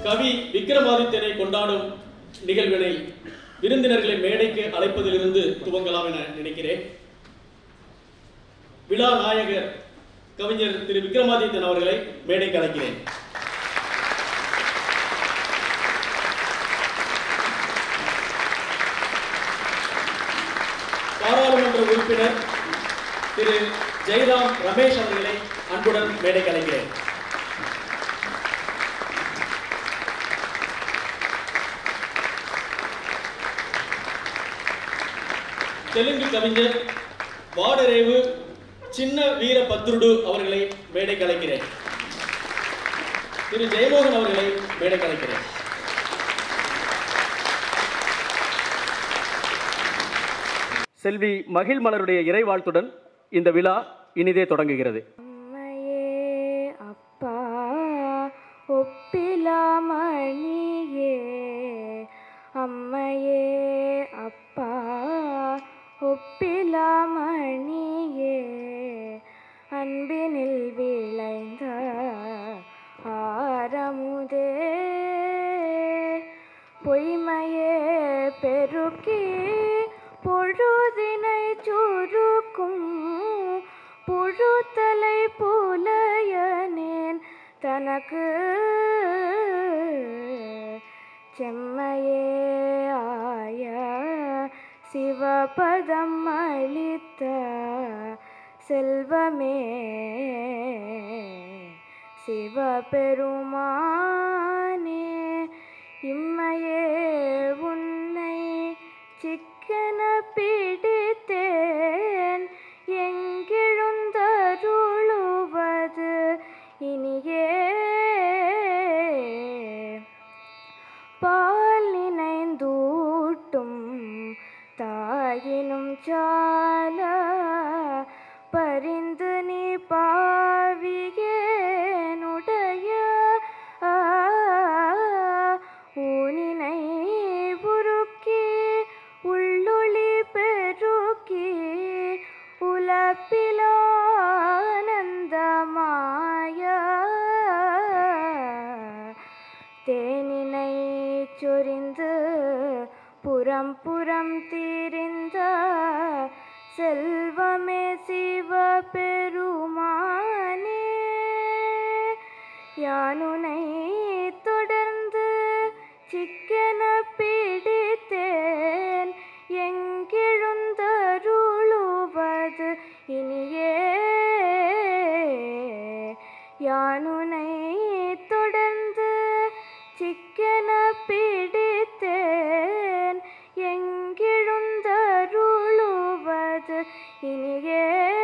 கவி விக்ரமாதித்யனை கொண்டாடும் நிகழ்வினை விருந்தினர்களை மேடைக்கு அழைப்பதிலிருந்து துவங்கலாம் என நினைக்கிறேன் விழா நாயகர் கவிஞர் திரு விக்ரமாதித்யன் அவர்களை மேடைக்கு அழைக்கிறேன் பாராளுமன்ற உறுப்பினர் திரு ஜெயராம் ரமேஷ் அவர்களை அன்புடன் மேடைக்கு அழைக்கிறேன் தெலுங்கு கவிஞர் வாடரேவு சின்ன வீர பத்ருடு அவர்களை மேடைக்கு அழைக்கிறேன் திரு ஜெயமோகன் அவர்களை மேடைக்கு அழைக்கிறேன் செல்வி மகிழ் மலருடைய இறைவாழ்த்துடன் இந்த விழா இனிதே தொடங்குகிறது அம்மையே அப்பா ஒப்பிலாமணியே அம்மையே அப்பா ஒப்பிலாமணியே அன்பினில் விளைந்த ஆரமுதே பொய்மையே பெருக்கி பொழுதினை சுருக்கும் புழுத்தலை புலையனேன் தனக்கு செம்மையே ஆய சிவபதம் அளித்த செல்வமே சிவபெருமானே இம்மையே உன்னை சிக்கன பிடித்தேன் எங்கெழுந்தருளுவது இனியே பால் நினைந்தூட்டும் தாயினும் சால பரிந்து நீ பாவியேனுடைய ஊனினை உருக்கி உள்ளொளி பெருக்கி உலப்பிலானந்தமாய தேனினை சொரிந்து புறம் புறம் தீரிந்த செல்வமே சிவபெருமானே யானுனை தொடர்ந்து சிக்கன பிடித்தேன் எங்கெழுந்தருளுவது இனியே யானுனை தொடர்ந்து சிக்கன பிடித்தேன் எங்கெழுந்தருளுவது இனியே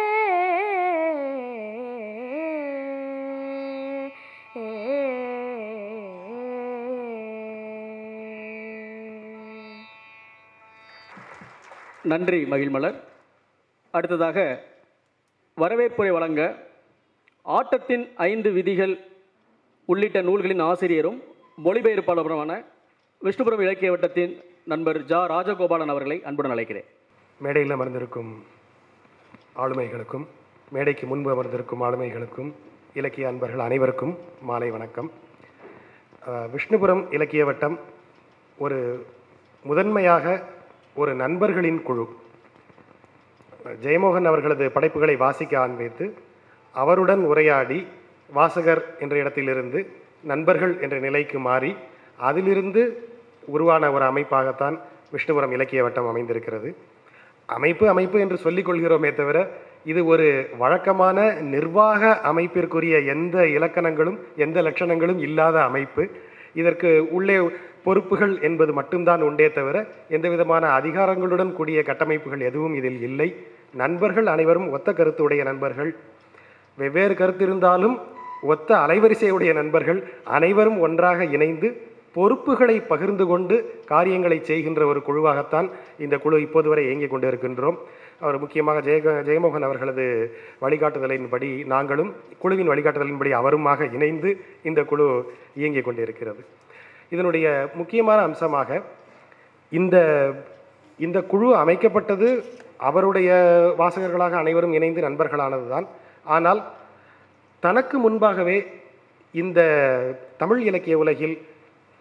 நன்றி மகிழ்மலர் அடுத்ததாக வரவேற்புரை வழங்க ஆட்டத்தின் ஐந்து விதிகள் உள்ளிட்ட நூல்களின் ஆசிரியரும் மொழிபெயர்ப்பாளருமான விஷ்ணுபுரம் இலக்கிய வட்டத்தின் நண்பர் ஜா ராஜகோபாலன் அவர்களை அன்புடன் அழைக்கிறேன் மேடையில் அமர்ந்திருக்கும் ஆளுமைகளுக்கும் மேடைக்கு முன்பு அமர்ந்திருக்கும் ஆளுமைகளுக்கும் இலக்கிய அன்பர்கள் அனைவருக்கும் மாலை வணக்கம் அஹ், விஷ்ணுபுரம் இலக்கிய வட்டம் ஒரு முதன்மையாக ஒரு நண்பர்களின் குழு ஜெயமோகன் அவர்களது படைப்புகளை வாசிக்க ஆரம்பித்து அவருடன் உரையாடி வாசகர் என்ற இடத்திலிருந்து நண்பர்கள் என்ற நிலைக்கு மாறி அதிலிருந்து உருவான ஒரு அமைப்பாகத்தான் விஷ்ணுபுரம் இலக்கிய வட்டம் அமைந்திருக்கிறது அமைப்பு அமைப்பு என்று சொல்லிக் கொள்கிறோமே தவிர இது ஒரு வழக்கமான நிர்வாக அமைப்பிற்குரிய எந்த இலக்கணங்களும் எந்த லட்சணங்களும் இல்லாத அமைப்பு இதற்கு உள்ளே பொறுப்புகள் என்பது மட்டும்தான் உண்டே தவிர எந்த விதமான அதிகாரங்களுடன் கூடிய கட்டமைப்புகள் எதுவும் இதில் இல்லை நண்பர்கள் அனைவரும் ஒத்த கருத்துடைய நண்பர்கள் வெவ்வேறு கருத்து இருந்தாலும் ஒத்த அலைவரிசையுடைய நண்பர்கள் அனைவரும் ஒன்றாக இணைந்து பொறுப்புகளை பகிர்ந்து கொண்டு காரியங்களை செய்கின்ற ஒரு குழுவாகத்தான் இந்த குழு இப்போது வரை இயங்கிக் கொண்டு இருக்கின்றோம் அவர் முக்கியமாக ஜெய ஜெயமோகன் அவர்களது வழிகாட்டுதலின்படி நாங்களும் குழுவின் வழிகாட்டுதலின்படி அவருமாக இணைந்து இந்த குழு இயங்கிக் கொண்டிருக்கிறது இதனுடைய முக்கியமான அம்சமாக இந்த இந்த குழு அமைக்கப்பட்டது அவருடைய வாசகர்களாக அனைவரும் இணைந்து நண்பர்களானதுதான் ஆனால் தனக்கு முன்பாகவே இந்த தமிழ் இலக்கிய உலகில்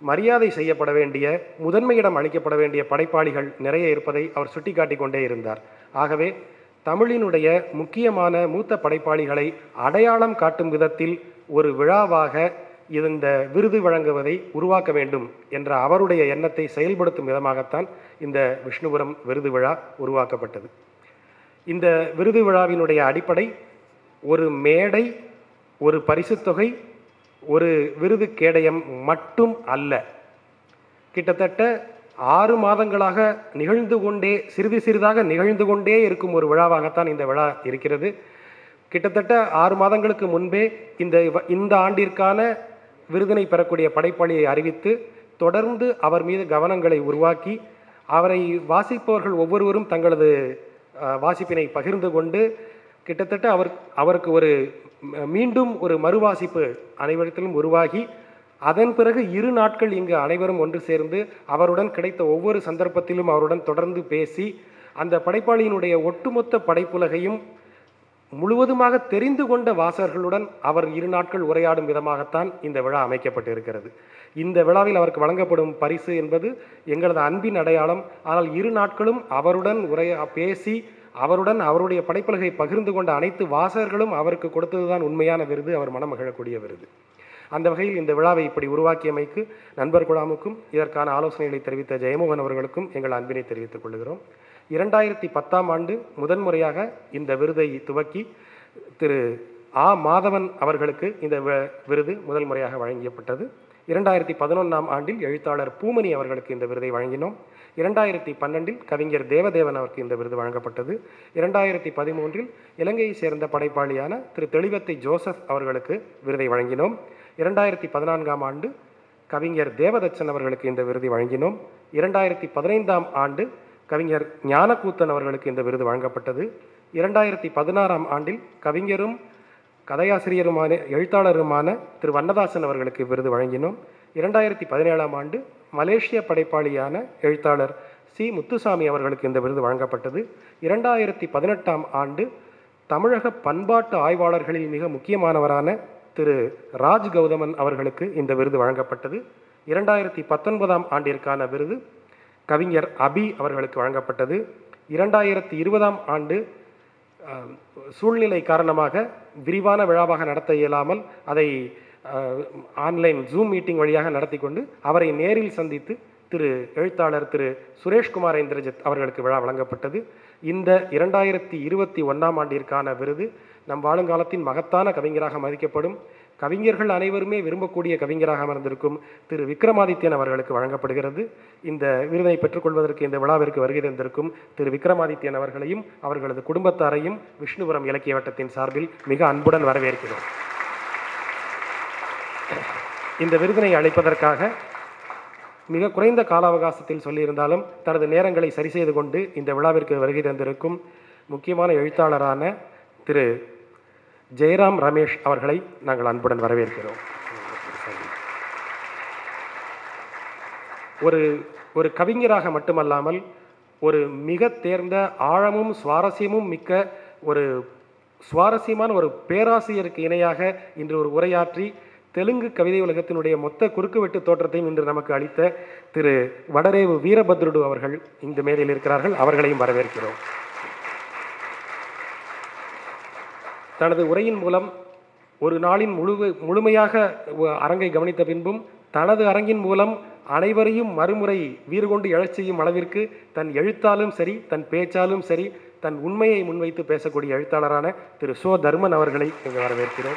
மரியாதை செய்யப்பட வேண்டிய முதன்மையிடம் அளிக்கப்பட வேண்டிய படைப்பாளிகள் நிறைய இருப்பதை அவர் சுட்டிக்காட்டிக் கொண்டே இருந்தார் ஆகவே தமிழினுடைய முக்கியமான மூத்த படைப்பாளிகளை அடையாளம் காட்டும் விதத்தில் ஒரு விழாவாக இந்த விருது வழங்குவதை உருவாக்க வேண்டும் என்ற அவருடைய எண்ணத்தை செயல்படுத்தும் விதமாகத்தான் இந்த விஷ்ணுபுரம் விருது விழா உருவாக்கப்பட்டது இந்த விருது விழாவினுடைய அடிப்படை ஒரு மேடை ஒரு பரிசுத் தொகை ஒரு விருது கேடயம் மட்டும் அல்ல கிட்டத்தட்ட ஆறு மாதங்களாக நிகழ்ந்து கொண்டே சிறிது சிறிதாக நிகழ்ந்து கொண்டே இருக்கும் ஒரு விழாவாகத்தான் இந்த விழா இருக்கிறது கிட்டத்தட்ட ஆறு மாதங்களுக்கு முன்பே இந்த வ- இந்த ஆண்டிற்கான விருதினை பெறக்கூடிய படைப்பாளியை அறிவித்து தொடர்ந்து அவர் மீது கவனங்களை உருவாக்கி அவரை வாசிப்பவர்கள் ஒவ்வொருவரும் தங்களது அஹ், வாசிப்பினை பகிர்ந்து கொண்டு கிட்டத்தட்ட அவர் அவருக்கு ஒரு ம- மீண்டும் ஒரு மறுவாசிப்பு அனைவரிடத்திலும் உருவாகி அதன் பிறகு இரு நாட்கள் இங்கு அனைவரும் ஒன்று சேர்ந்து அவருடன் கிடைத்த ஒவ்வொரு சந்தர்ப்பத்திலும் அவருடன் தொடர்ந்து பேசி அந்த படைப்பாளியினுடைய ஒட்டுமொத்த படைப்புலகையும் முழுவதுமாக தெரிந்து கொண்ட வாசகர்களுடன் அவர் இரு நாட்கள் உரையாடும் விதமாகத்தான் இந்த விழா அமைக்கப்பட்டு இருக்கிறது இந்த விழாவில் அவருக்கு வழங்கப்படும் பரிசு என்பது எங்களது அன்பின் அடையாளம் ஆனால் இரு நாட்களும் அவருடன் உரையா பேசி அவருடன் அவருடைய படைப்புலகை பகிர்ந்து கொண்ட அனைத்து வாசகர்களும் அவருக்கு கொடுத்ததுதான் உண்மையான விருது அவர் மனம் மகிழக்கூடிய விருது அந்த வகையில் இந்த விழாவை இப்படி உருவாக்கியமைக்கு நண்பர் குழாமுக்கும் இதற்கான ஆலோசனைகளை தெரிவித்த ஜெயமோகன் அவர்களுக்கும் எங்கள் அன்பினை தெரிவித்துக் கொள்கிறோம் இரண்டாயிரத்தி பத்தாம் ஆண்டு முதன்முறையாக இந்த விருதை துவக்கி திரு ஆ மாதவன் அவர்களுக்கு இந்த வி- விருது முதல் முறையாக வழங்கப்பட்டது இரண்டாயிரத்தி பதினொன்றாம் ஆண்டில் எழுத்தாளர் பூமணி அவர்களுக்கு இந்த விருதை வழங்கினோம் இரண்டாயிரத்தி பன்னெண்டில் கவிஞர் தேவதேவன் அவருக்கு இந்த விருது வழங்கப்பட்டது இரண்டாயிரத்தி பதிமூன்றில் இலங்கையை சேர்ந்த படைப்பாளியான திரு தெளிவத்தை ஜோசப் அவர்களுக்கு விருதை வழங்கினோம் இரண்டாயிரத்தி பதினான்காம் ஆண்டு கவிஞர் தேவதச்சன் அவர்களுக்கு இந்த விருதை வழங்கினோம் இரண்டாயிரத்தி பதினைந்தாம் ஆண்டு கவிஞர் ஞானக்கூத்தன் அவர்களுக்கு இந்த விருது வழங்கப்பட்டது இரண்டாயிரத்தி பதினாறாம் ஆண்டில் கவிஞரும் கதையாசிரியருமான எழுத்தாளருமான திரு வண்ணதாசன் அவர்களுக்கு விருது வழங்கினோம் இரண்டாயிரத்தி பதினேழாம் ஆண்டு மலேசிய படைப்பாளியான எழுத்தாளர் சி முத்துசாமி அவர்களுக்கு இந்த விருது வழங்கப்பட்டது இரண்டாயிரத்தி பதினெட்டாம் ஆண்டு தமிழக பண்பாட்டு ஆய்வாளர்களில் மிக முக்கியமானவரான திரு ராஜ் கௌதமன் அவர்களுக்கு இந்த விருது வழங்கப்பட்டது இரண்டாயிரத்தி பத்தொன்பதாம் ஆண்டிற்கான விருது கவிஞர் அபி அவர்களுக்கு வழங்கப்பட்டது இரண்டாயிரத்தி இருபதாம் ஆண்டு அஹ், சூழ்நிலை காரணமாக விரிவான விழாவாக நடத்த இயலாமல் அதை அஹ், ஆன்லைன் ஜூம் மீட்டிங் வழியாக நடத்தி கொண்டு அவரை நேரில் சந்தித்து திரு எழுத்தாளர் திரு சுரேஷ்குமார் இந்திரஜித் அவர்களுக்கு விழா வழங்கப்பட்டது இந்த இரண்டாயிரத்தி இருபத்தி ஒன்றாம் ஆண்டிற்கான விருது நம் வாழுங்காலத்தின் மகத்தான கவிஞராக மதிக்கப்படும் கவிஞர்கள் அனைவருமே விரும்பக்கூடிய கவிஞராக அமர்ந்திருக்கும் திரு விக்ரமாதித்யன் அவர்களுக்கு வழங்கப்படுகிறது இந்த விருதை பெற்றுக்கொள்வதற்கு இந்த விழாவிற்கு வருகை தந்திருக்கும் திரு விக்ரமாதித்யன் அவர்களையும் அவர்களது குடும்பத்தாரையும் விஷ்ணுபுரம் இலக்கிய வட்டத்தின் சார்பில் மிக அன்புடன் வரவேற்கிறோம் இந்த விருதினை அளிப்பதற்காக மிக குறைந்த கால அவகாசத்தில் சொல்லியிருந்தாலும் தனது நேரங்களை சரி செய்து கொண்டு இந்த விழாவிற்கு வருகை தந்திருக்கும் முக்கியமான எழுத்தாளரான திரு ஜெயராம் ரமேஷ் அவர்களை நாங்கள் அன்புடன் வரவேற்கிறோம் ஒரு ஒரு கவிஞராக மட்டுமல்லாமல் ஒரு மிக தேர்ந்த ஆழமும் சுவாரஸ்யமும் மிக்க ஒரு சுவாரஸ்யமான ஒரு பேராசிரியருக்கு இணையாக இன்று ஒரு உரையாற்றி தெலுங்கு கவிதை உலகத்தினுடைய மொத்த குறுக்குவெட்டு தோற்றத்தையும் இன்று நமக்கு அளித்த திரு வடரேவு வீரபத்ருடு அவர்கள் இந்த மேடையில் இருக்கிறார்கள் அவர்களையும் வரவேற்கிறோம் தனது உரையின் மூலம் ஒரு நாளின் முழு முழுமையாக ஒ- அரங்கை கவனித்த பின்பும் தனது அரங்கின் மூலம் அனைவரையும் மறுமுறை வீறு கொண்டு எழச் செய்யும் அளவிற்கு தன் எழுத்தாலும் சரி தன் பேச்சாலும் சரி தன் உண்மையை முன்வைத்து பேசக்கூடிய எழுத்தாளரான திரு சோ தர்மன் அவர்களை இங்கு வரவேற்கிறோம்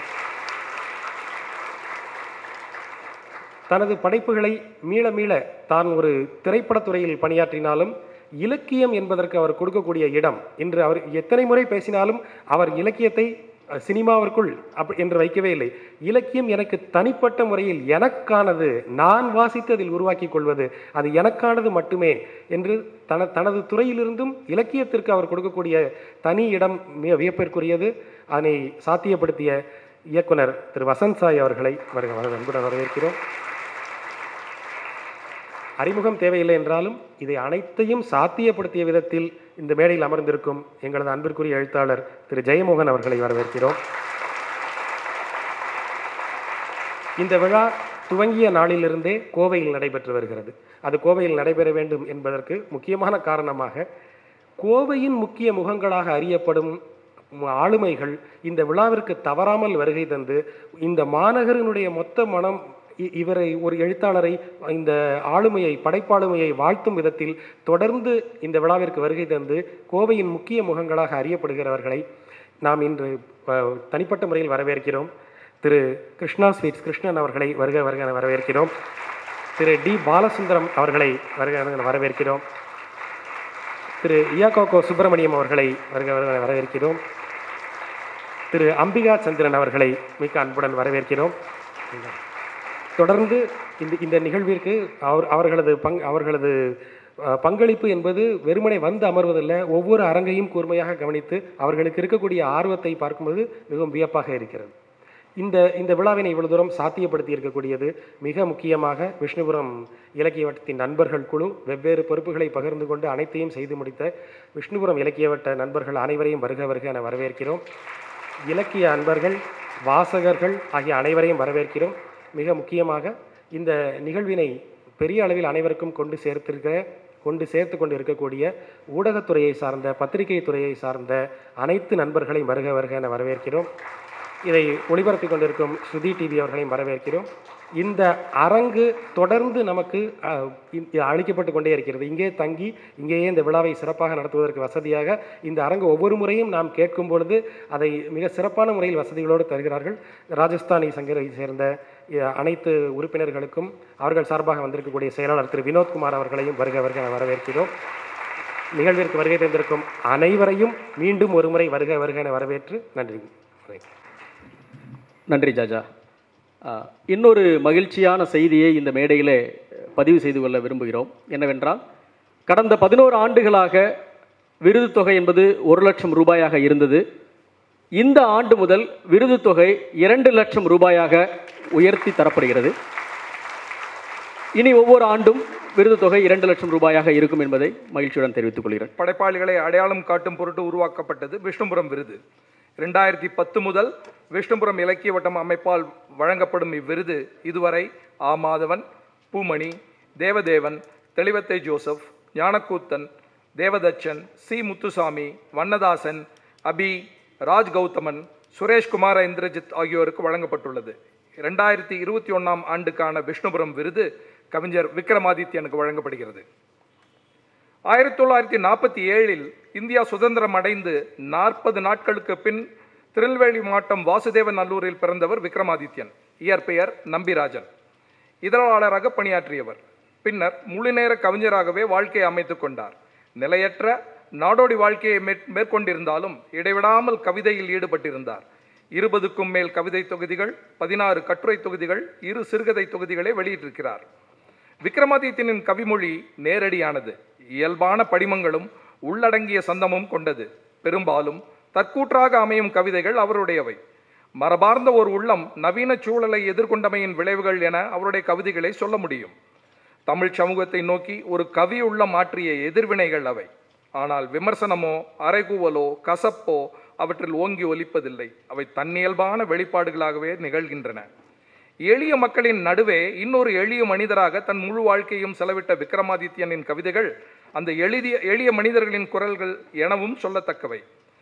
தனது படைப்புகளை மீள மீள தான் ஒரு திரைப்படத்துறையில் பணியாற்றினாலும் இலக்கியம் என்பதற்கு அவர் கொடுக்கக்கூடிய இடம் இன்று அவர் எத்தனை முறை பேசினாலும் அவர் இலக்கியத்தை அஹ், சினிமாவிற்குள் அப் என்று வைக்கவே இல்லை இலக்கியம் எனக்கு தனிப்பட்ட முறையில் எனக்கானது நான் வாசித்ததில் உருவாக்கி கொள்வது அது எனக்கானது மட்டுமே என்று தன தனது துறையிலிருந்தும் இலக்கியத்திற்கு அவர் கொடுக்கக்கூடிய தனி இடம் மிக வியப்பிற்குரியது அதனை சாத்தியப்படுத்திய இயக்குனர் திரு வசந்த் சாய் அவர்களை வருக வருக அன்புடன் வரவேற்கிறோம் அறிமுகம் தேவையில்லை என்றாலும் இதை அனைத்தையும் சாத்தியப்படுத்திய விதத்தில் இந்த மேடையில் அமர்ந்திருக்கும் எங்களது அன்பிற்குரிய எழுத்தாளர் திரு ஜெயமோகன் அவர்களை வரவேற்கிறோம் இந்த விழா துவங்கிய நாளிலிருந்தே கோவையில் நடைபெற்று வருகிறது அது கோவையில் நடைபெற வேண்டும் என்பதற்கு முக்கியமான காரணமாக கோவையின் முக்கிய முகங்களாக அறியப்படும் ம- ஆளுமைகள் இந்த விழாவிற்கு தவறாமல் வருகை தந்து இந்த மாநகரினுடைய மொத்த மனம் இ- இவரை ஒரு எழுத்தாளரை இந்த ஆளுமையை படைப்பாளுமையை வாழ்த்தும் விதத்தில் தொடர்ந்து இந்த விழாவிற்கு வருகை தந்து கோவையின் முக்கிய முகங்களாக அறியப்படுகிறவர்களை நாம் இன்று அஹ், தனிப்பட்ட முறையில் வரவேற்கிறோம் திரு கிருஷ்ணா ஸ்வீட்ஸ் கிருஷ்ணன் அவர்களை வருக வருக என வரவேற்கிறோம் திரு டி பாலசுந்தரம் அவர்களை வருக வருக என வரவேற்கிறோம் திரு இயாக்கோகோ சுப்பிரமணியம் அவர்களை வருக வருக என வரவேற்கிறோம் திரு அம்பிகா சந்திரன் அவர்களை மிக்க அன்புடன் வரவேற்கிறோம் தொடர்ந்து இந்த இந்த நிகழ்விற்கு அவர் அவர்களது பங் அவர்களது அஹ், பங்களிப்பு என்பது வெறுமனே வந்து அமர்வதில்லை ஒவ்வொரு அரங்கையும் கூர்மையாக கவனித்து அவர்களுக்கு இருக்கக்கூடிய ஆர்வத்தை பார்க்கும்போது மிகவும் வியப்பாக இருக்கிறது இந்த இந்த விழாவினை இவ்வளவு தூரம் சாத்தியப்படுத்தி இருக்கக்கூடியது மிக முக்கியமாக விஷ்ணுபுரம் இலக்கிய வட்டத்தின் நண்பர்கள் குழு வெவ்வேறு பொறுப்புகளை பகிர்ந்து கொண்டு அனைத்தையும் செய்து முடித்த விஷ்ணுபுரம் இலக்கிய வட்ட நண்பர்கள் அனைவரையும் வருக வருக என வரவேற்கிறோம் இலக்கிய அன்பர்கள் வாசகர்கள் ஆகிய அனைவரையும் வரவேற்கிறோம் மிக முக்கியமாக இந்த நிகழ்வினை பெரிய அளவில் அனைவருக்கும் கொண்டு சேர்த்திருக்கிற கொண்டு சேர்த்து கொண்டு இருக்கக்கூடிய ஊடகத்துறையை சார்ந்த பத்திரிகை துறையை சார்ந்த அனைத்து நண்பர்களையும் வருக வருக என வரவேற்கிறோம் இதை ஒளிபரப்பிக் கொண்டிருக்கும் ஸ்ருதி டிவி அவர்களையும் வரவேற்கிறோம் இந்த அரங்கு தொடர்ந்து நமக்கு அஹ், இ- அளிக்கப்பட்டு கொண்டே இருக்கிறது இங்கே தங்கி இங்கேயே இந்த விழாவை சிறப்பாக நடத்துவதற்கு வசதியாக இந்த அரங்கு ஒவ்வொரு முறையும் நாம் கேட்கும் பொழுது அதை மிக சிறப்பான முறையில் வசதிகளோடு தருகிறார்கள் ராஜஸ்தானி சங்கரை சேர்ந்த அஹ், அனைத்து உறுப்பினர்களுக்கும் அவர்கள் சார்பாக வந்திருக்கக்கூடிய செயலாளர் திரு வினோத்குமார் அவர்களையும் வருக வருக என வரவேற்கிறோம் நிகழ்விற்கு வருகை தந்திருக்கும் அனைவரையும் மீண்டும் ஒருமுறை வருக வருக என வரவேற்று நன்றி வணக்கம். நன்றி ஜாஜா ஆ, இன்னொரு மகிழ்ச்சியான செய்தியை இந்த மேடையிலே பதிவு செய்து கொள்ள விரும்புகிறோம் என்னவென்றால் கடந்த பதினோரு ஆண்டுகளாக விருது தொகை என்பது ஒரு லட்சம் ரூபாயாக இருந்தது இந்த ஆண்டு முதல் விருது தொகை இரண்டு லட்சம் ரூபாயாக உயர்த்தி தரப்படுகிறது இனி ஒவ்வொரு ஆண்டும் விருது தொகை இரண்டு லட்சம் ரூபாயாக இருக்கும் என்பதை மகிழ்ச்சியுடன் தெரிவித்துக் கொள்கிறேன் படைப்பாளிகளை அடையாளம் காட்டும் பொருட்டு உருவாக்கப்பட்டது விஷ்ணுபுரம் விருது ரெண்டாயிரத்தி பத்து முதல் விஷ்ணுபுரம் இலக்கிய வட்டம் அமைப்பால் வழங்கப்படும் இவ்விருது இதுவரை ஆ மாதவன் பூமணி தேவதேவன் தெளிவத்தை ஜோசப் ஞானக்கூத்தன் தேவதச்சன் சி முத்துசாமி வண்ணதாசன் அபி ராஜ் கௌதமன் சுரேஷ்குமார இந்திரஜித் ஆகியோருக்கு வழங்கப்பட்டுள்ளது ரெண்டாயிரத்தி இருபத்தி ஒன்றாம் ஆண்டுக்கான விஷ்ணுபுரம் விருது கவிஞர் விக்ரமாதித்யனுக்கு வழங்கப்படுகிறது ஆயிரத்தி தொள்ளாயிரத்தி நாற்பத்தி ஏழில் இந்தியா சுதந்திரம் அடைந்து நாற்பது நாட்களுக்கு பின் திருநெல்வேலி மாவட்டம் வாசுதேவன் நல்லூரில் பிறந்தவர் விக்ரமாதித்யன் இயற்பெயர் நம்பிராஜன் இதழாளராக பணியாற்றியவர் பின்னர் முழுநேர கவிஞராகவே வாழ்க்கையை அமைத்துக் கொண்டார் நிலையற்ற நாடோடி வாழ்க்கையை மேற்- மேற்கொண்டிருந்தாலும் இடைவிடாமல் கவிதையில் ஈடுபட்டிருந்தார் இருபதுக்கும் மேல் கவிதை தொகுதிகள் பதினாறு கட்டுரை தொகுதிகள் இரு சிறுகதை தொகுதிகளை வெளியிட்டிருக்கிறார் விக்ரமாதித்யனின் கவிமொழி நேரடியானது இயல்பான படிமங்களும் உள்ளடங்கிய சந்தமும் கொண்டது பெரும்பாலும் தற்கூற்றாக அமையும் கவிதைகள் அவருடையவை மரபார்ந்த ஒரு உள்ளம் நவீன சூழலை எதிர்கொண்டமையின் விளைவுகள் என அவருடைய கவிதைகளை சொல்ல முடியும் தமிழ் சமூகத்தை நோக்கி ஒரு கவி உள்ளம் மாற்றிய எதிர்வினைகள் அவை ஆனால் விமர்சனமோ அறைகூவலோ கசப்போ அவற்றில் ஓங்கி ஒலிப்பதில்லை அவை தன்னியல்பான வெளிப்பாடுகளாகவே நிகழ்கின்றன எளிய மக்களின் நடுவே இன்னொரு எளிய மனிதராக தன் முழு வாழ்க்கையும் செலவிட்ட விக்ரமாதித்யனின் கவிதைகள் அந்த எளிய எளிய மனிதர்களின் குரல்கள் எனவும் சொல்லத்தக்கவை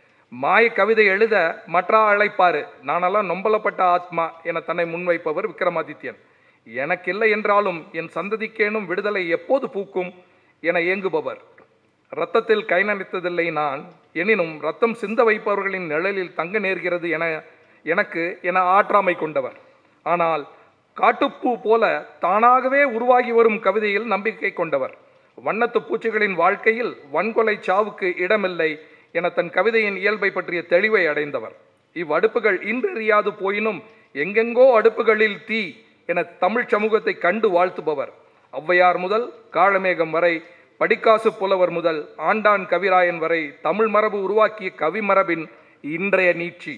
மாய கவிதை எழுத மற்றா அழைப்பாரு நானெல்லாம் நொம்பலப்பட்ட ஆத்மா என தன்னை முன்வைப்பவர் விக்ரமாதித்யன் எனக்கில்லை என்றாலும் என் சந்ததிக்கேனும் விடுதலை எப்போது பூக்கும் என ஏங்குபவர் இரத்தத்தில் கை நனைத்ததில்லை நான் எனினும் ரத்தம் சிந்த வைப்பவர்களின் நிழலில் தங்க நேர்கிறது என எனக்கு என ஆற்றாமை கொண்டவர் ஆனால் காட்டுப்பூ போல தானாகவே உருவாகி வரும் கவிதையில் நம்பிக்கை கொண்டவர் வண்ணத்து பூச்சிகளின் வாழ்க்கையில் வன்கொலை சாவுக்கு இடமில்லை என தன் கவிதையின் இயல்பை பற்றிய தெளிவை அடைந்தவர் இவ்வடுப்புகள் இன்றறியாது போயினும் எங்கெங்கோ அடுப்புகளில் தீ என தமிழ் சமூகத்தை கண்டு வாழ்த்துபவர் ஔவையார் முதல் காளமேகம் வரை படிக்காசு புலவர் முதல் ஆண்டான் கவிராயன் வரை தமிழ் மரபு உருவாக்கிய கவிமரபின் இன்றைய நீட்சி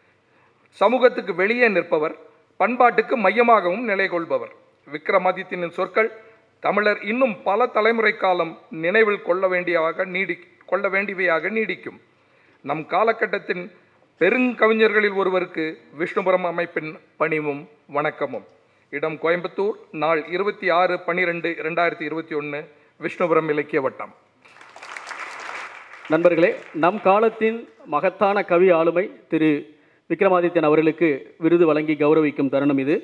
சமூகத்துக்கு வெளியே நிற்பவர் பண்பாட்டுக்கு மையமாகவும் நிலை கொள்பவர் விக்ரமாதித்யனின் சொற்கள் தமிழர் இன்னும் பல தலைமுறை காலம் நினைவில் கொள்ள வேண்டியவாக நீடி கொள்ள வேண்டியவையாக நீடிக்கும் நம் காலகட்டத்தின் பெருங்கவிஞர்களில் ஒருவருக்கு விஷ்ணுபுரம் அமைப்பின் பணிவும் வணக்கமும் இடம் கோயம்புத்தூர் நாள் இருபத்தி ஆறு பன்னிரெண்டு ரெண்டாயிரத்தி இருபத்தி ஒன்று விஷ்ணுபுரம் இலக்கிய வட்டம் நண்பர்களே நம் காலத்தின் மகத்தான கவி ஆளுமை திரு விக்ரமாதித்யன் அவர்களுக்கு விருது வழங்கி கௌரவிக்கும் தருணம் இது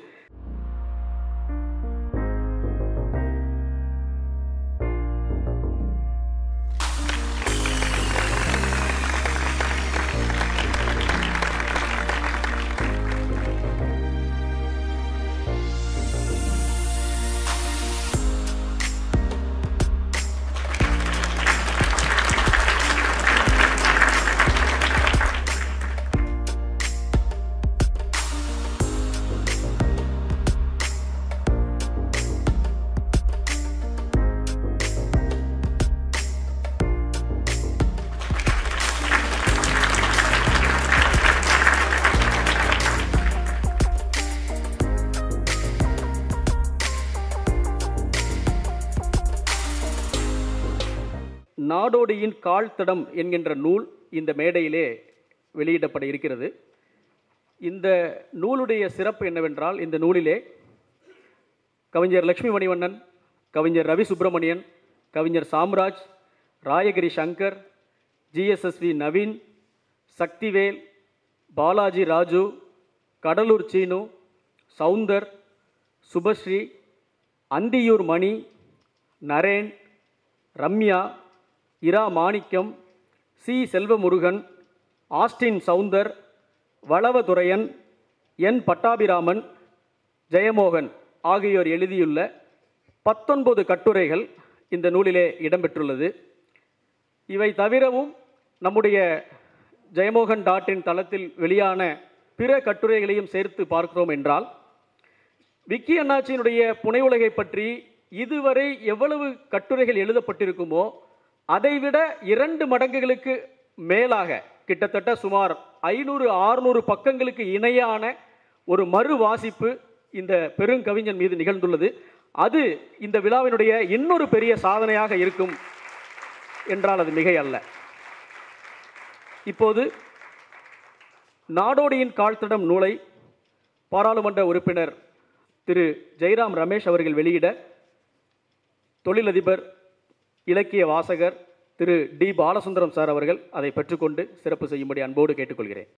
நாடோடியின் கால்தடம் என்கின்ற நூல் இந்த மேடையிலே வெளியிடப்பட இருக்கிறது இந்த நூலுடைய சிறப்பு என்னவென்றால் இந்த நூலிலே கவிஞர் லக்ஷ்மி மணிவண்ணன் கவிஞர் ரவி சுப்பிரமணியன் கவிஞர் சாம்ராஜ் ராயகிரி சங்கர் ஜிஎஸ்எஸ்வி நவீன் சக்திவேல் பாலாஜி ராஜு கடலூர் சீனு சவுந்தர் சுபஸ்ரீ அந்தியூர் மணி நரேன் ரம்யா இரா மாணிக்கம் சி செல்வமுருகன் ஆஸ்டின் சவுந்தர் வளவதுரையன் என் பட்டாபிராமன் ஜெயமோகன் ஆகியோர் எழுதியுள்ள பத்தொன்பது கட்டுரைகள் இந்த நூலிலே இடம்பெற்றுள்ளது இவை தவிரவும் நம்முடைய ஜெயமோகன் டாட்டின் தளத்தில் வெளியான பிற கட்டுரைகளையும் சேர்த்து பார்க்கிறோம் என்றால் விக்கி அண்ணாச்சியினுடைய புனை உலகை பற்றி இதுவரை எவ்வளவு கட்டுரைகள் எழுதப்பட்டிருக்குமோ அதைவிட இரண்டு மடங்குகளுக்கு மேலாக கிட்டத்தட்ட சுமார் ஐநூறு ஆறுநூறு பக்கங்களுக்கு இணையான ஒரு மறு வாசிப்பு இந்த பெருங்கவிஞன் மீது நிகழ்ந்துள்ளது அது இந்த விழாவினுடைய இன்னொரு பெரிய சாதனையாக இருக்கும் என்றால் அது மிகை அல்ல இப்போது நாடோடியின் கால்தடம் நூலை பாராளுமன்ற உறுப்பினர் திரு ஜெய்ராம் ரமேஷ் அவர்கள் வெளியிட தொழிலதிபர் இலக்கிய வாசகர் திரு டி பாலசுந்தரம் சார் அவர்கள் அதை பெற்றுக்கொண்டு சிறப்பு செய்யும்படி அன்போடு கேட்டுக்கொள்கிறேன்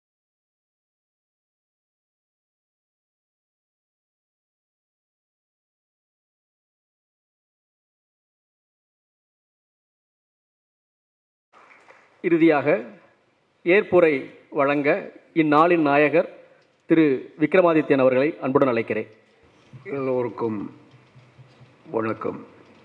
இறுதியாக ஏற்புரை வழங்க இந்நாளின் நாயகர் திரு விக்ரமாதித்யன் அவர்களை அன்புடன் அழைக்கிறேன் எல்லோருக்கும் வணக்கம்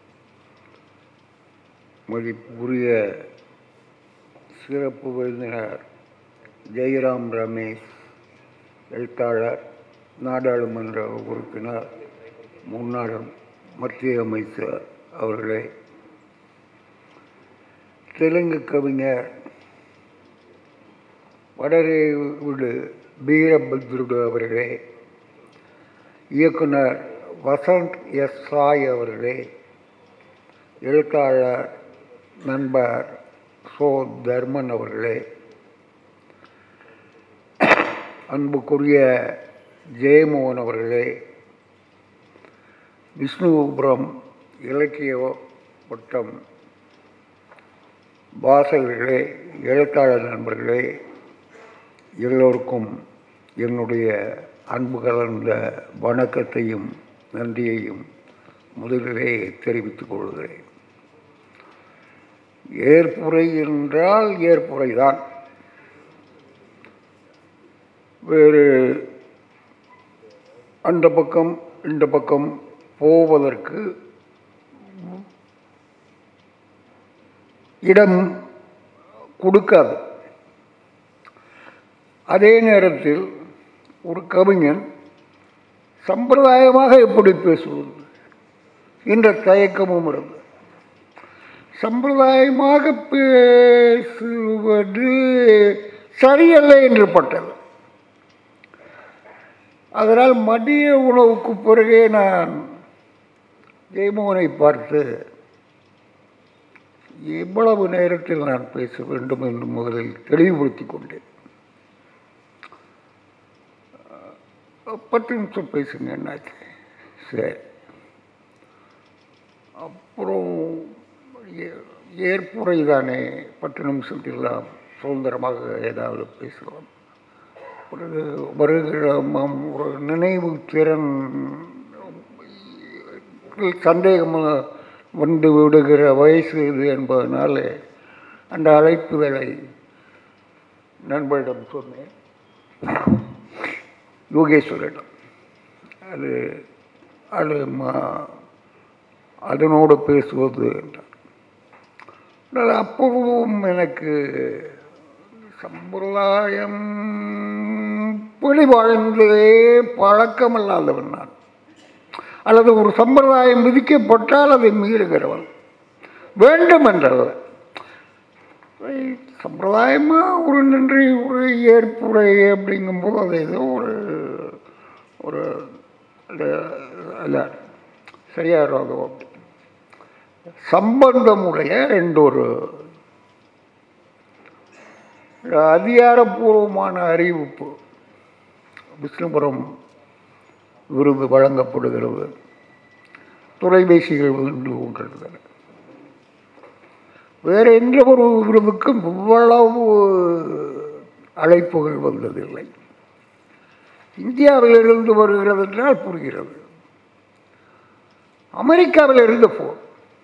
மதிப்புரிய சிறப்பு விருந்தினர் ஜெயராம் ரமேஷ் எழுத்தாளர் நாடாளுமன்ற உறுப்பினர் முன்னாள் மத்திய அமைச்சர் அவர்களே தெலுங்கு கவிஞர் வடரேவுடு வீரபத்ருடு அவர்களே இயக்குனர் வசந்த் எஸ் சாய் அவர்களே எழுத்தாளர் நண்பர் சோ தர்மன் அவர்களே அன்புக்குரிய ஜெயமோகன் அவர்களே விஷ்ணுபுரம் இலக்கிய வட்டம் வாசகர்களே எழுத்தாளர் நண்பர்களே எல்லோருக்கும் என்னுடைய அன்பு கலந்த வணக்கத்தையும் நன்றியையும் முதலிலே தெரிவித்துக் கொள்கிறேன் ஏற்புரை என்றால் ஏற்புரைதான் வேறு அந்த பக்கம் இந்த பக்கம் போவதற்கு இடம் கொடுக்காது அதே நேரத்தில் ஒரு கவிஞன் சம்பிரதாயமாக எப்படி பேசுவது என்ற தயக்கமும் இருந்தது சம்பிரதாயமாக பேசுவது சரியல்ல என்று பட்டது அதனால் மதிய உணவுக்கு பிறகே நான் ஜெயமோகனை பார்த்து எவ்வளவு நேரத்தில் நான் பேச வேண்டும் என்று முதலில் தெளிவுபடுத்திக் கொண்டேன் பத்து நிமிஷம் பேசுங்க என்னாச்சு சரி அப்புறம் ஏ- ஏற்புரை தானே பத்து நிமிஷத்துலாம் சுதந்திரமாக ஏதாவது பேசலாம் ஒரு வருகிற ம- ஒரு நினைவு திறன் சந்தேகம் வந்து விடுகிற வயசு இது என்பதனால அந்த அழைப்புகளை நண்பரிடம் சொன்னேன் யோகேஸ்வரிடம் அது அது ம- அதனோடு பேசுவது என்றார் ஆனால் அப்பவும் எனக்கு சம்பிரதாயம் படி வாழ்ந்ததே பழக்கமில்லாதவன் நான் அல்லது ஒரு சம்பிரதாயம் விதிக்கப்பட்டால் அதை மீறுகிறவன் வேண்டும் என்றல்ல சம்பிரதாயமாக ஒரு நன்றி ஒரு ஏற்புரை அப்படிங்கும்போது அது ஏதோ ஒரு ஒரு அல்ல சரியாக அப்படி சம்பந்தமுடைய ரெண்டு ஒரு அதிகாரப்பூர்வமான அறிவிப்பு விஷ்ணுபுரம் விருது வழங்கப்படுகிறது தொலைபேசிகள் வந்து கொண்டிருந்தன வேறு எந்த ஒரு விருதுக்கும் இவ்வளவு அழைப்புகள் வந்ததில்லை இந்தியாவிலிருந்து வருகிறது என்றால் புரிகிறது அமெரிக்காவிலிருந்து போன்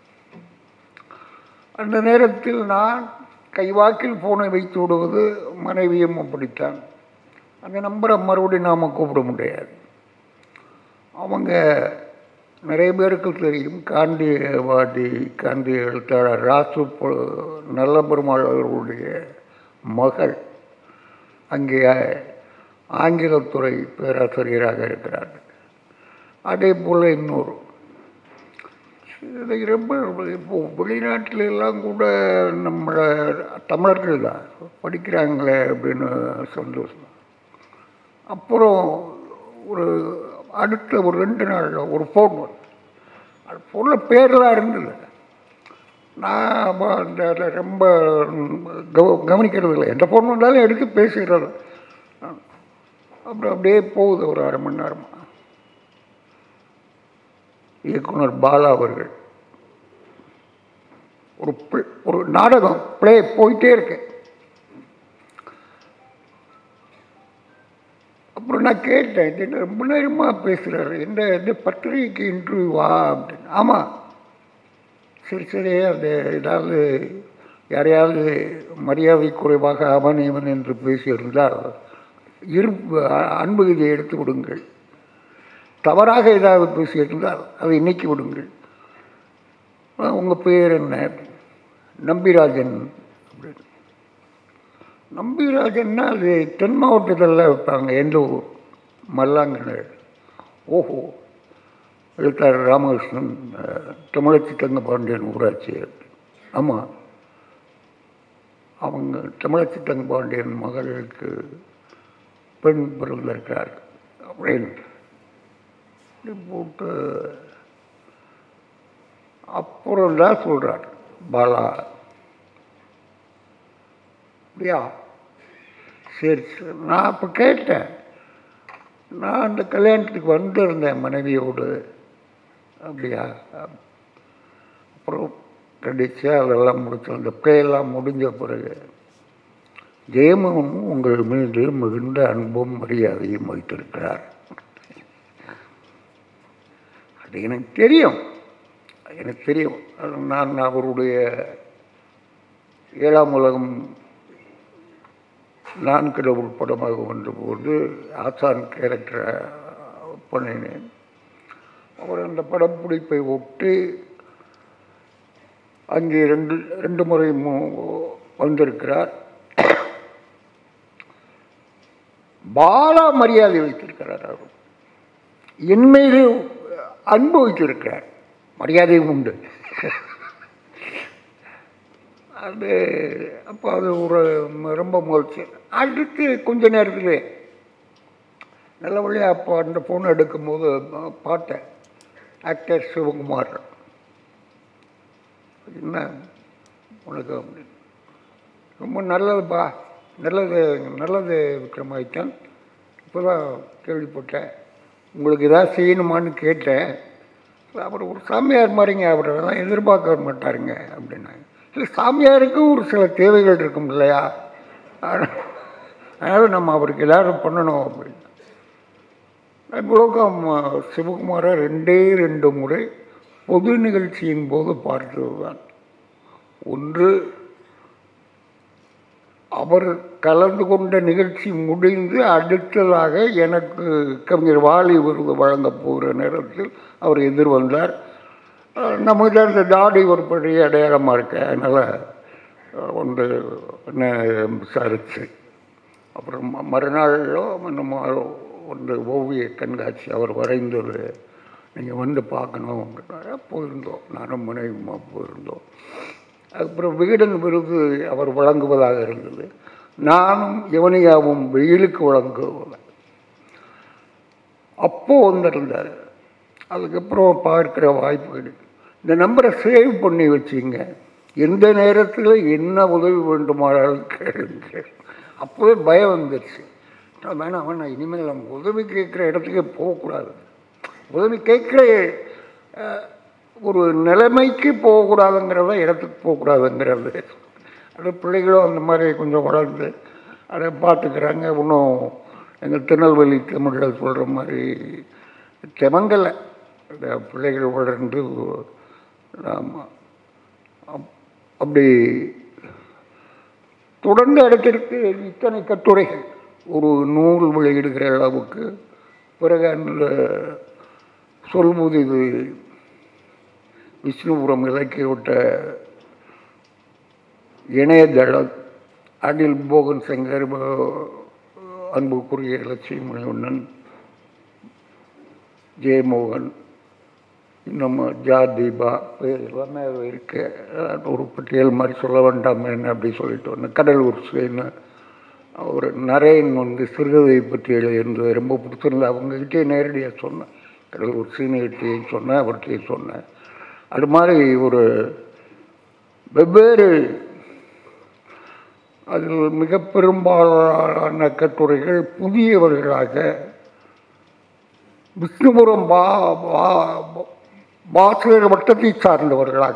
அந்த நேரத்தில் நான் கைவாக்கில் போனை வைத்து விடுவது மனைவியும் அப்படித்தான் அந்த நம்பரை மறுபடியும் நாம் கூப்பிட முடியாது அவங்க நிறைய பேருக்கு தெரியும் காந்தியவாதி காந்திய எழுத்தாளர் ராசு பொ- நல்ல பெருமாள் அவர்களுடைய மகள் அங்கே ஆங்கிலத்துறை பேராசிரியராக இருக்கிறார்கள் அதே போல் இன்னொரு இது ரொம்ப இப்போ வெளிநாட்டில எல்லாம் கூட நம்மளை தமிழர்கள் தான் படிக்கிறாங்களே அப்படின்னு சந்தோஷம் அப்புறம் ஒரு அடுத்த ஒரு ரெண்டு நாளில் ஒரு ஃபோன் வரும் அது ஃபோனில் பேர்லாம் இருந்தது நான் அப்ப அந்த அதை ரொம்ப கவ கவனிக்கிறது இல்லை எந்த ஃபோன் வந்தாலும் எடுத்து பேசுகிறது அப்புறம் அப்படியே போகுது ஒரு அரை மணி நேரமாக இயக்குனர் பாலா அவர்கள் ஒரு pl- ஒரு நாடகம் ப்ளே போயிட்டே இருக்கு அப்புறம் நான் கேட்டேன் இது என்ன ரொம்ப நேரமாக பேசுகிறாரு என்ன இந்த பத்திரிகைக்கு இன்டர்வியூவா அப்படின்னு ஆமாம் சரி சரி அது ஏதாவது யாரையாவது மரியாதை குறைவாக அவன் இவன் என்று பேசியிருந்தால் இருப்பு அ- அன்பு இதை எடுத்து விடுங்கள் தவறாக ஏதாவது பேசியிருந்தால் அதை நீக்கி விடுங்கள் உங்கள் பேர் என்ன நம்பிராஜன் அப்படின்னு நம்பிராஜன்னா அது தென் மாவட்டத்தில் வைப்பாங்க எந்த ஊர் மல்லாங்கண்ணர் ஓஹோ எழுத்தாளர் ராமகிருஷ்ணன் அஹ், தமிழச்சி தங்கபாண்டியன் ஊராட்சி ஆமாம் அவங்க தமிழச்சி தங்கபாண்டியன் மகளுக்கு பெண் பிறந்திருக்கிறார் அப்படின்னு இப்படி போட்டு அப்புறம் தான் சொல்கிறார் பாலா அப்படியா சரி சரி நான் அப்போ கேட்டேன் நான் அந்த கல்யாணத்துக்கு வந்திருந்தேன் மனைவியோடு அப்படியா அப்புறம் கண்டிச்சு அதெல்லாம் முடிச்சு அந்த பிள்ளையெல்லாம் முடிஞ்ச பிறகு ஜெயமோகனும் உங்கள் மீது மிகுந்த அன்பும் மரியாதையும் வைத்திருக்கிறார் அது எனக்கு தெரியும் எனக்கு தெரியும் அது நான் அவருடைய ஏழாம் உலகம் நான் கடவுள் படமாக வந்தபோது ஆசான் கேரக்டரை பண்ணினேன் அவர் அந்த படப்பிடிப்பை ஒட்டி அங்கே ரெண்டு ரெண்டு முறை மு- வந்திருக்கிறார் பாலா மரியாதை வைத்திருக்கிறார் அவர் என் மீது அன்பு வைத்திருக்கிறார் மரியாதையும் உண்டு அது அப்போ அது ஒரு ரொம்ப மகிழ்ச்சி அடுத்து கொஞ்ச நேரத்தில் நல்லபடியாக அப்போ அந்த ஃபோன் எடுக்கும்போது பார்த்தேன் ஆக்டர் சிவகுமார் என்ன உனக்கு அப்படின்னு ரொம்ப நல்லதுப்பா நல்லது நல்லது விக்ரமாதித்தன் இப்போ தான் கேள்விப்பட்டேன் உங்களுக்கு ஏதாவது செய்யணுமான்னு கேட்டேன் அவர் ஒரு சாமியார் மாதிரிங்க அவர் அதெல்லாம் எதிர்பார்க்க மாட்டாருங்க அப்படின்னாங்க இல்லை சாமியாருக்கு ஒரு சில தேவைகள் இருக்கும் இல்லையா அதனால் நம்ம அவருக்கு ஏதாவது பண்ணணும் அப்படின்னு இவ்வளோக்கும் சிவகுமாரை ரெண்டே ரெண்டு முறை பொது நிகழ்ச்சியின் போது பார்த்தது தான் ஒன்று அவர் கலந்து கொண்ட நிகழ்ச்சி முடிந்து அடுத்ததாக எனக்கு கவிஞர் வாலி விருது வழங்கப் போகிற நேரத்தில் அவர் எதிர் வந்தார் அஹ் நமக்கு அந்த தாடி ஒரு பெரிய அடையாளமாக இருக்கு அதனால் அஹ் ஒன்று என்ன விசாரிச்சு அப்புறம் ம- மறுநாளோ நம்ம ஒன்று ஓவிய கண்காட்சி அவர் வரைந்தது நீங்கள் வந்து பார்க்கணும் அப்படின்னாரு. போயிருந்தோம் நானும் மனைவியுமா போயிருந்தோம் அப்புறம் விகடன் விருது அவர் வழங்குவதாக இருந்தது நானும் யவனியாவும் வெயிலுக்கு வழங்குவதாக அப்போ வந்திருந்தார் அதுக்கப்புறம் பார்க்குற வாய்ப்பு கிடைக்கும் இந்த நம்பரை சேவ் பண்ணி வச்சுங்க எந்த நேரத்தில் என்ன உதவி வேண்டுமானாலும் கேளுங்க அப்போவே பயம் வந்துடுச்சு நான் வேணாம் வேணாம் இனிமேல் நம்ம உதவி கேட்குற இடத்துக்கே போகக்கூடாது உதவி கேட்குற அஹ், ஒரு நிலைமைக்கு போகக்கூடாதுங்கிறத இடத்துக்கு போகக்கூடாதுங்கிறது அது பிள்ளைகளும் அந்த மாதிரி கொஞ்சம் வளர்ந்து அதை பார்த்துக்கிறாங்க இன்னும் எங்கள் திருநெல்வேலி தமிழில் சொல்கிற மாதிரி தெமங்கலை இந்த பிள்ளைகள் வளர்ந்து ஆமாம் அப்படி தொடர்ந்து அடுத்தடுத்து இத்தனை கட்டுரைகள் ஒரு நூல் வெளியிடுகிற அளவுக்கு பிறகு அந்த சொல்முதிவு விஷ்ணுபுரம் இலக்கிய விட்ட இணையதளம் அனில் மோகன் சங்கர் ப- அன்புக்குரிய லட்சுமி மணிவண்ணன் ஜெயமோகன் இன்னும் ஜா தீபா பேர் எல்லாமே இருக்கு அஹ் ஒரு பட்டியல் மாதிரி சொல்ல வேண்டாம் என்ன அப்படி சொல்லிட்டு வந்தேன் கடலூர் சுயன்னு ஒரு நரேன் வந்து சிறுகதை பற்றி எழுதியிருந்தது ரொம்ப பிடிச்சிருந்தது அவங்ககிட்டயே நேரடியாக சொன்னேன் கடலூர் சீனிகிட்டையும் சொன்னேன் அவர்கிட்டையும் சொன்னேன் அது மாதிரி ஒரு வெவ்வேறு அதில் மிக பெரும்பாலான கட்டுரைகள் புதியவர்களாக விஷ்ணுபுரம் பா பா- பாஸ்கர் வட்டத்தை சார்ந்தவர்களாக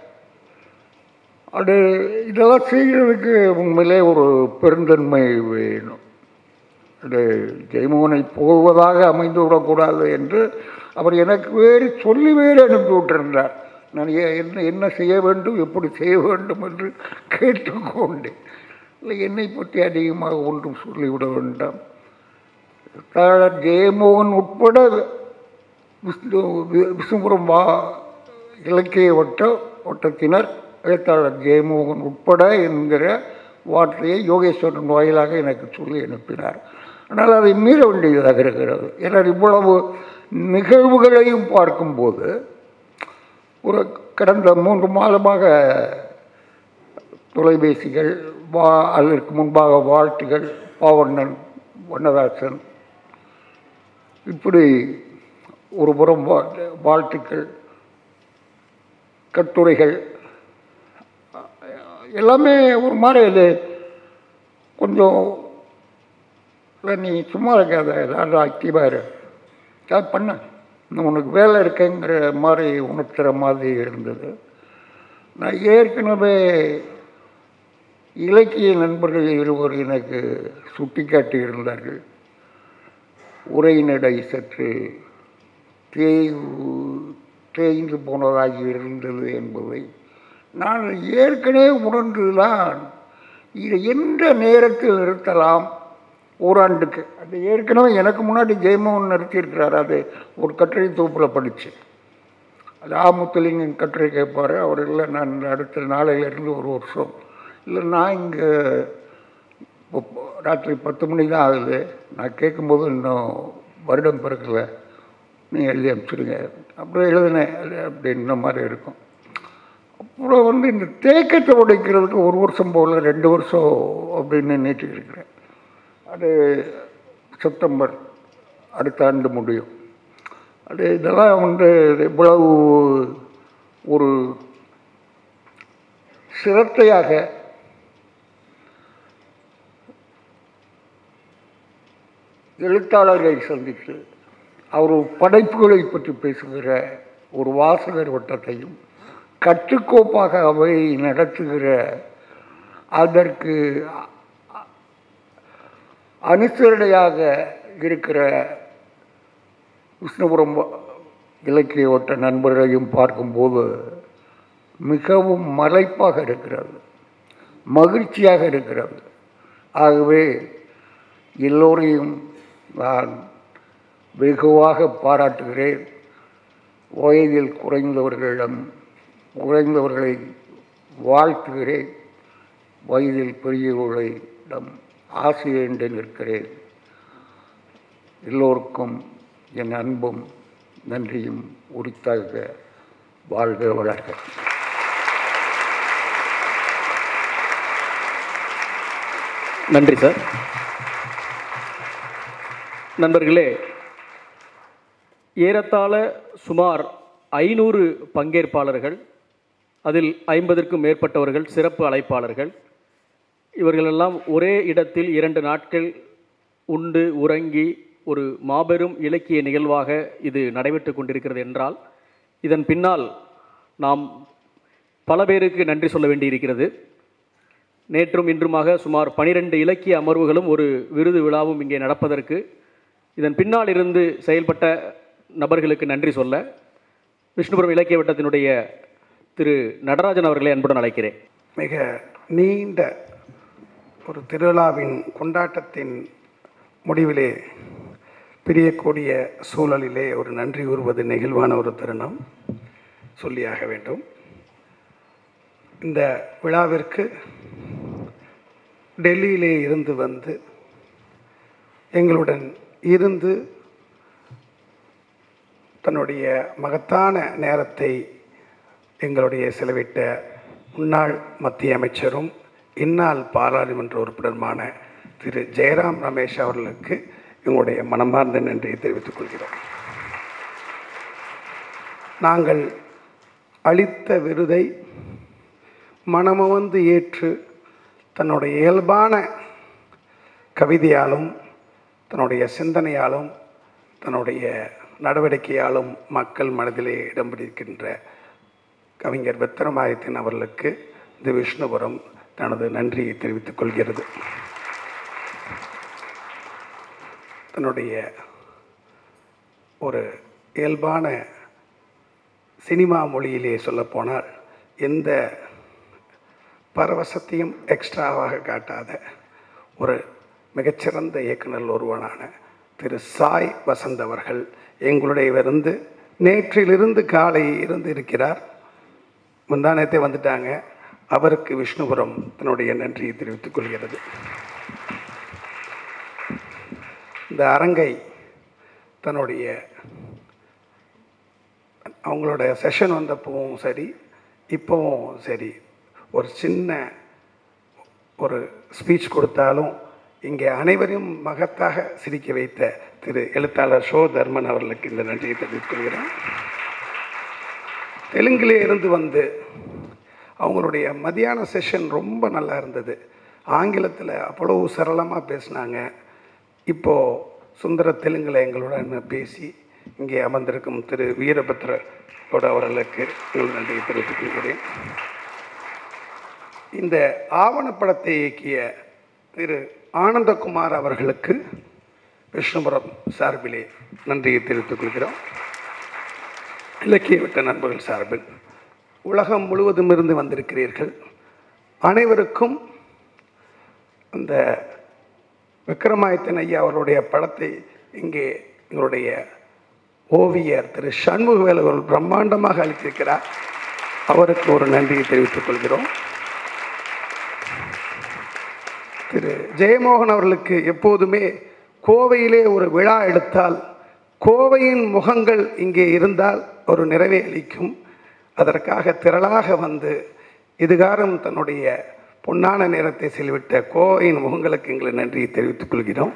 அது இதெல்லாம் செய்கிறதுக்கு உண்மையிலே ஒரு பெருந்தன்மை வேணும் அது ஜெயமோகனை போவதாக அமைந்து விடக்கூடாது என்று அவர் எனக்கு வேறு சொல்லி வேறு அனுப்பி விட்டிருந்தார் நான் ஏ- என்ன என்ன செய்ய வேண்டும் எப்படி செய்ய வேண்டும் என்று கேட்டுக்கொண்டேன் இல்லை என்னை பற்றி அதிகமாக ஒன்றும் சொல்லிவிட வேண்டாம் தாளர் ஜெயமோகன் உட்பட விஷ்ணு வி- விஷ்ணுபுரம் வா இலக்கிய வட்ட வட்டத்தினர் எழுத்தாளர் ஜெயமோகன் உட்பட என்கிற வார்த்தையை யோகேஸ்வரன் வாயிலாக எனக்கு சொல்லி அனுப்பினார் ஆனால் அதை மீற வேண்டியதாக இருக்கிறது ஏன்னா இவ்வளவு நிகழ்வுகளையும் பார்க்கும்போது ஒரு கடந்த மூன்று மாதமாக தொலைபேசிகள் வா அதற்கு முன்பாக வாழ்த்துகள் பாவண்ணன் வண்ணதாசன் இப்படி ஒரு புறம் வா- வாழ்த்துக்கள் கட்டுரைகள் எல்லாமே ஒரு மாதிரி இது கொஞ்சம் இல்லை நீ சும்மா இருக்காத ஏதாவது ஆக்டிவாக இரு ஏதாவது பண்ண இன்னும் உனக்கு வேலை இருக்குங்கிற மாதிரி உணர்த்துற மாதிரி இருந்தது நான் ஏற்கனவே இலக்கிய நண்பர்கள் இருவர் எனக்கு சுட்டிக்காட்டி இருந்தார்கள் உரையினடை சற்று தேய்வு தேய்ந்து போனதாகி இருந்தது என்பதை நான் ஏற்கனவே உணர்ந்துதான் இதை எந்த நேரத்தில் நிறுத்தலாம் ஓராண்டுக்கு அது ஏற்கனவே எனக்கு முன்னாடி ஜெயமோகன் நிறுத்தியிருக்கிறார் அது ஒரு கட்டுரை தொகுப்பில் படித்து அது ஆமுத்தலிங்கன் கட்டுரை கேட்பார் அவர் இல்லை நான் அடுத்த நாளையிலேருந்து ஒரு வருஷம் இல்லை நான் இங்கே இப்போ ராத்திரி பத்து மணி தான் ஆகுது நான் கேட்கும்போது இன்னும் வருடம் பிறக்கல நீங்கள் எழுதி அனுப்பிச்சிடுங்க அப்புறம் எழுதினேன் அது அப்படின்ற மாதிரி இருக்கும் அப்புறம் வந்து இந்த தேக்கத்தை உடைக்கிறதுக்கு ஒரு வருஷம் போல் ரெண்டு வருஷம் அப்படின்னு நீட்டிருக்கிறேன் அது செப்டம்பர் அடுத்த ஆண்டு முடியும் அது இதெல்லாம் வந்து இவ்வளவு ஒரு சிரத்தையாக எழுத்தாளர்களை சந்தித்து அவர் படைப்புகளை பற்றி பேசுகிற ஒரு வாசகர் வட்டத்தையும் கட்டுக்கோப்பாக அவை நடத்துகிற அதற்கு அனுசரணையாக இருக்கிற விஷ்ணுபுரம் இலக்கிய வட்ட நண்பர்களையும் பார்க்கும்போது மிகவும் மலைப்பாக இருக்கிறது மகிழ்ச்சியாக இருக்கிறது ஆகவே எல்லோரையும் நான் வெகுவாக பாராட்டுகிறேன் வயதில் குறைந்தவர்களிடம் குறைந்தவர்களை வாழ்த்துகிறேன் வயதில் பெரியவர்களிடம் ஆசை என்று நிற்கிறேன் எல்லோருக்கும் என் அன்பும் நன்றியும் உரித்தாக வாழ்க வளர்க நன்றி சார் நண்பர்களே ஏறத்தாழ சுமார் ஐநூறு பங்கேற்பாளர்கள் அதில் ஐம்பதற்கும் மேற்பட்டவர்கள் சிறப்பு அழைப்பாளர்கள் இவர்களெல்லாம் ஒரே இடத்தில் இரண்டு நாட்கள் உண்டு உறங்கி ஒரு மாபெரும் இலக்கிய நிகழ்வாக இது நடைபெற்று கொண்டிருக்கிறது என்றால் இதன் பின்னால் நாம் பல பேருக்கு நன்றி சொல்ல வேண்டியிருக்கிறது நேற்றும் இன்றுமாக சுமார் பனிரெண்டு இலக்கிய அமர்வுகளும் ஒரு விருது விழாவும் இங்கே நடப்பதற்கு இதன் பின்னால் இருந்து செயல்பட்ட நபர்களுக்கு நன்றி சொல்ல விஷ்ணுபுரம் இலக்கிய வட்டத்தினுடைய திரு நடராஜன் அவர்களை அன்புடன் அழைக்கிறேன் மிக நீண்ட ஒரு திருவிழாவின் கொண்டாட்டத்தின் முடிவிலே பிரியக்கூடிய சூழலிலே ஒரு நன்றி கூறுவது நெகிழ்வான ஒரு தருணம் சொல்லியாக வேண்டும் இந்த விழாவிற்கு டெல்லியிலே இருந்து வந்து எங்களுடன் இருந்து தன்னுடைய மகத்தான நேரத்தை எங்களுடைய செலவிட்ட முன்னாள் மத்திய அமைச்சரும் இந்நாள் பாராளுமன்ற உறுப்பினருமான திரு ஜெயராம் ரமேஷ் அவர்களுக்கு எங்களுடைய மனமார்ந்த நன்றியை தெரிவித்துக் கொள்கிறோம் நாங்கள் அளித்த விருதை மனமுவந்து ஏற்று தன்னுடைய இயல்பான கவிதையாலும் தன்னுடைய சிந்தனையாலும் தன்னுடைய நடவடிக்கையாலும் மக்கள் மனதிலே இடம் பிடிக்கின்ற கவிஞர் வித்திரமாயத்தின் அவர்களுக்கு இந்த விஷ்ணுபுரம் தனது நன்றியை தெரிவித்துக் கொள்கிறது தன்னுடைய ஒரு இயல்பான சினிமா மொழியிலே சொல்லப்போனால் எந்த பரவசத்தையும் எக்ஸ்ட்ராவாக காட்டாத ஒரு மிகச்சிறந்த இயக்குனர் ஒருவனான திரு சாய் வசந்த் அவர்கள் எங்களுடைய இருந்து நேற்றிலிருந்து காலை இருந்து இருக்கிறார் முந்தானத்தை வந்துட்டாங்க அவருக்கு விஷ்ணுபுரம் தன்னுடைய நன்றியை தெரிவித்துக் கொள்கிறது இந்த அரங்கை தன்னுடைய அவங்களோட செஷன் வந்தப்பவும் சரி இப்போவும் சரி ஒரு சின்ன ஒரு ஸ்பீச் கொடுத்தாலும் இங்கே அனைவரையும் மகத்தாக சிரிக்க வைத்த திரு எழுத்தாளர் ஷோ தர்மன் அவர்களுக்கு இந்த நன்றியை தெரிவித்துக் கொள்கிறேன் தெலுங்கிலே இருந்து வந்து அவங்களுடைய மதியான செஷன் ரொம்ப நல்லா இருந்தது ஆங்கிலத்தில் அவ்வளவு சரளமாக பேசினாங்க இப்போது சுந்தர தெலுங்கில் எங்களுடன் பேசி இங்கே அமர்ந்திருக்கும் திரு வீரபத்ரோட அவர்களுக்கு எங்கள் நன்றியை தெரிவித்துக் கொள்கிறேன் இந்த ஆவணப்படத்தை இயக்கிய திரு ஆனந்தகுமார் அவர்களுக்கு விஷ்ணுபுரம் சார்பிலே நன்றியை தெரிவித்துக் கொள்கிறோம் இலக்கிய விட்ட நண்பர்கள் சார்பில் உலகம் முழுவதும் இருந்து வந்திருக்கிறீர்கள் அனைவருக்கும் அந்த விக்ரமாதித்தன் ஐயா அவருடைய படத்தை இங்கே எங்களுடைய ஓவியர் திரு சண்முகவேல் அவர்கள் பிரம்மாண்டமாக அளித்திருக்கிறார் அவருக்கு ஒரு நன்றியை தெரிவித்துக் கொள்கிறோம் திரு ஜெயமோகன் அவர்களுக்கு எப்போதுமே கோவையிலே ஒரு விழா எடுத்தால் கோவையின் முகங்கள் இங்கே இருந்தால் ஒரு நிறைவை அளிக்கும் அதற்காக திரளாக வந்து இதுகாரம் தன்னுடைய பொன்னான நேரத்தை செலவிட்ட கோவையின் முகங்களுக்கு எங்களை நன்றியை தெரிவித்துக் கொள்கிறோம்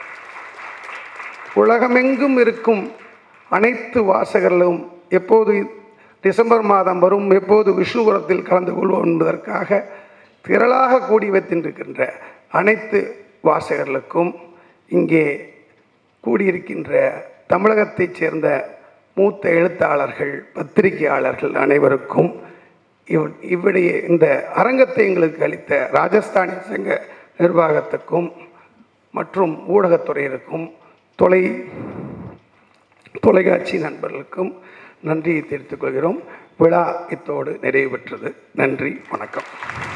உலகமெங்கும் இருக்கும் அனைத்து வாசகர்களும் எப்போது டிசம்பர் மாதம் வரும் எப்போது விஷ்ணுபுரத்தில் கலந்து கொள்வோம் என்பதற்காக திரளாக கூடி வைத்திருக்கின்ற அனைத்து வாசகர்களுக்கும் இங்கே கூடியிருக்கின்ற தமிழகத்தைச் சேர்ந்த மூத்த எழுத்தாளர்கள் பத்திரிகையாளர்கள் அனைவருக்கும் இவ் இவ்விடைய இந்த அரங்கத்தை எங்களுக்கு அளித்த ராஜஸ்தானி சங்க நிர்வாகத்துக்கும் மற்றும் ஊடகத்துறையினருக்கும் தொலை தொலைக்காட்சி நண்பர்களுக்கும் நன்றியை தெரிவித்துக் கொள்கிறோம் விழா இத்தோடு நிறைவு பெற்றது நன்றி வணக்கம்